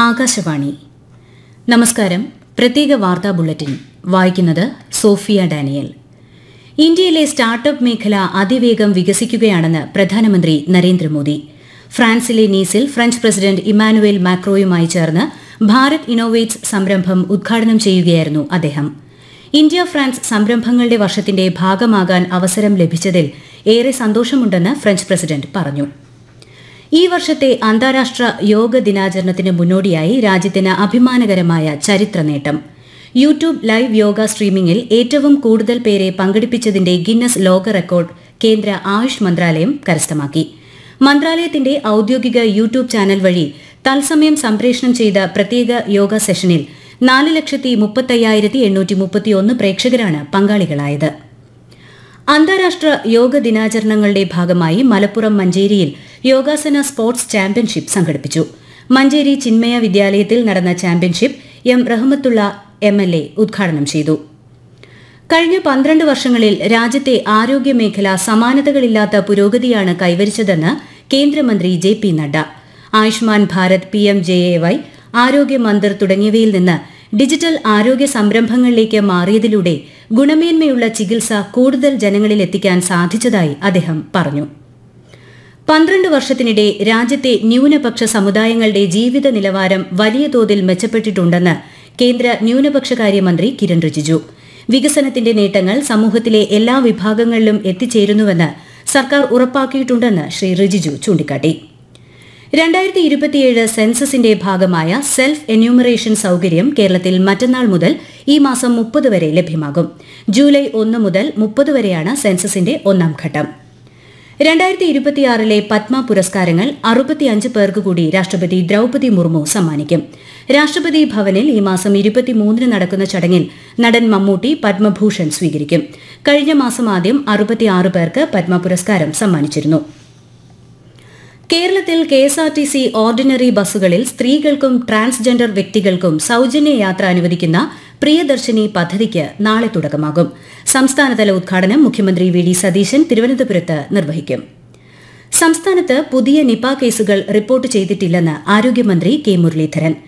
ആകാശവാണി നമസ്കാരം പ്രത്യേക വാർത്താ ബുള്ളറ്റിൻ വായിക്കുന്നത് സോഫിയ ഡാനിയൽ ഇന്ത്യയിലെ സ്റ്റാർട്ടപ്പ് മേഖല അതിവേഗം വികസിക്കുകയാണെന്ന് പ്രധാനമന്ത്രി നരേന്ദ്രമോദി ഫ്രാൻസിലെ നീസിൽ ഫ്രഞ്ച് പ്രസിഡന്റ് ഇമാനുവേൽ മാക്രോയുമായി ചേർന്ന് ഭാരത് ഇന്നോവേറ്റ്സ് സംരംഭം ഉദ്ഘാടനം ചെയ്യുകയായിരുന്നു അദ്ദേഹം ഇന്ത്യ ഫ്രാൻസ് സംരംഭങ്ങളുടെ വർഷത്തിന്റെ ഭാഗമാകാൻ അവസരം ലഭിച്ചതിൽ ഏറെ സന്തോഷമുണ്ടെന്ന് ഫ്രഞ്ച് പ്രസിഡന്റ് പറഞ്ഞു ഈ വർഷത്തെ അന്താരാഷ്ട്ര യോഗ ദിനാചരണത്തിന് മുന്നോടിയായി രാജ്യത്തിന് അഭിമാനകരമായ ചരിത്ര നേട്ടം യൂട്യൂബ് ലൈവ് യോഗ സ്ട്രീമിംഗിൽ ഏറ്റവും കൂടുതൽ പേരെ പങ്കെടുപ്പിച്ചതിന്റെ ഗിന്നസ് ലോക റെക്കോർഡ് കേന്ദ്ര ആയുഷ് മന്ത്രാലയം കരസ്ഥമാക്കി മന്ത്രാലയത്തിന്റെ ഔദ്യോഗിക യൂട്യൂബ് ചാനൽ വഴി തത്സമയം സംപ്രേഷണം ചെയ്ത പ്രത്യേക യോഗ സെഷനിൽ നാല് ലക്ഷത്തി മുപ്പത്തയ്യായിരത്തി എണ്ണൂറ്റി മുപ്പത്തിയൊന്ന് പ്രേക്ഷകരാണ് പങ്കാളികളായത് അന്താരാഷ്ട്ര യോഗ ദിനാചരണങ്ങളുടെ ഭാഗമായി മലപ്പുറം മഞ്ചേരിയിൽ യോഗാസന സ്പോർട്സ് ചാമ്പ്യൻഷിപ്പ് സംഘടിപ്പിച്ചു മഞ്ചേരി ചിന്മയ വിദ്യാലയത്തിൽ നടന്ന championship M Rahmathulla M L A ഉദ്ഘാടനം ചെയ്തു കഴിഞ്ഞ പന്ത്രണ്ട് വർഷങ്ങളിൽ രാജ്യത്തെ ആരോഗ്യമേഖല സമാനതകളില്ലാത്ത പുരോഗതിയാണ് കൈവരിച്ചതെന്ന് കേന്ദ്രമന്ത്രി J P Nadda Ayushman Bharat P M J A Y Arogya Mandir തുടങ്ങിയവയിൽ നിന്ന് ഡിജിറ്റൽ ആരോഗ്യ സംരംഭങ്ങളിലേക്ക് മാറിയതിലൂടെ ഗുണമേന്മയുള്ള ചികിത്സ കൂടുതൽ ജനങ്ങളിൽ എത്തിക്കാൻ സാധിച്ചതായി അദ്ദേഹം പറഞ്ഞു പന്ത്രണ്ട് വർഷത്തിനിടെ രാജ്യത്തെ ന്യൂനപക്ഷ സമുദായങ്ങളുടെ ജീവിത നിലവാരം വലിയ തോതിൽ മെച്ചപ്പെട്ടിട്ടുണ്ടെന്ന് കേന്ദ്ര ന്യൂനപക്ഷകാര്യമന്ത്രി കിരൺ റിജിജു വികസനത്തിന്റെ നേട്ടങ്ങൾ സമൂഹത്തിലെ എല്ലാ വിഭാഗങ്ങളിലും എത്തിച്ചേരുന്നുവെന്ന് സർക്കാർ ഉറപ്പാക്കിയിട്ടുണ്ടെന്ന് ശ്രീ റിജിജു ചൂണ്ടിക്കാട്ടി രണ്ടായിരത്തി ഇരുപത്തിയേഴ് സെൻസസിന്റെ ഭാഗമായ സെൽഫ് എന്യൂമറേഷൻ സൌകര്യം കേരളത്തിൽ മറ്റന്നാൾ മുതൽ ഈ മാസം മുപ്പത് വരെ ലഭ്യമാകും ജൂലൈ ഒന്ന് മുതൽ മുപ്പത് വരെയാണ് സെൻസസിന്റെ ഒന്നാം ഘട്ടം രണ്ടായിരത്തി ഇരുപത്തിയാറിലെ പത്മ പുരസ്കാരങ്ങൾ അറുപത്തിയഞ്ച് പേർക്ക് കൂടി രാഷ്ട്രപതി ദ്രൌപതി മുർമു സമ്മാനിക്കും രാഷ്ട്രപതി ഭവനിൽ ഈ മാസം ഇരുപത്തിമൂന്നിന് നടക്കുന്ന ചടങ്ങിൽ നടൻ മമ്മൂട്ടി പത്മഭൂഷൺ സ്വീകരിക്കും കഴിഞ്ഞ മാസം ആദ്യം അറുപത്തിയാറ് പേർക്ക് പത്മ പുരസ്കാരം സമ്മാനിച്ചിരുന്നു കേരളത്തിൽ K S R T C ordinary ബസ്സുകളിൽ സ്ത്രീകൾക്കും ട്രാൻസ്ജെൻഡർ വ്യക്തികൾക്കും സൌജന്യ യാത്ര അനുവദിക്കുന്ന പ്രിയദർശിനി പദ്ധതിക്ക് നാളെ തുടക്കമാകും സംസ്ഥാനതല ഉദ്ഘാടനം മുഖ്യമന്ത്രി വി ഡി സതീശൻ തിരുവനന്തപുരത്ത് നിർവഹിക്കും സംസ്ഥാനത്ത് പുതിയ നിപ കേസുകൾ റിപ്പോർട്ട് ചെയ്തിട്ടില്ലെന്ന് ആരോഗ്യമന്ത്രി കെ മുരളീധരൻ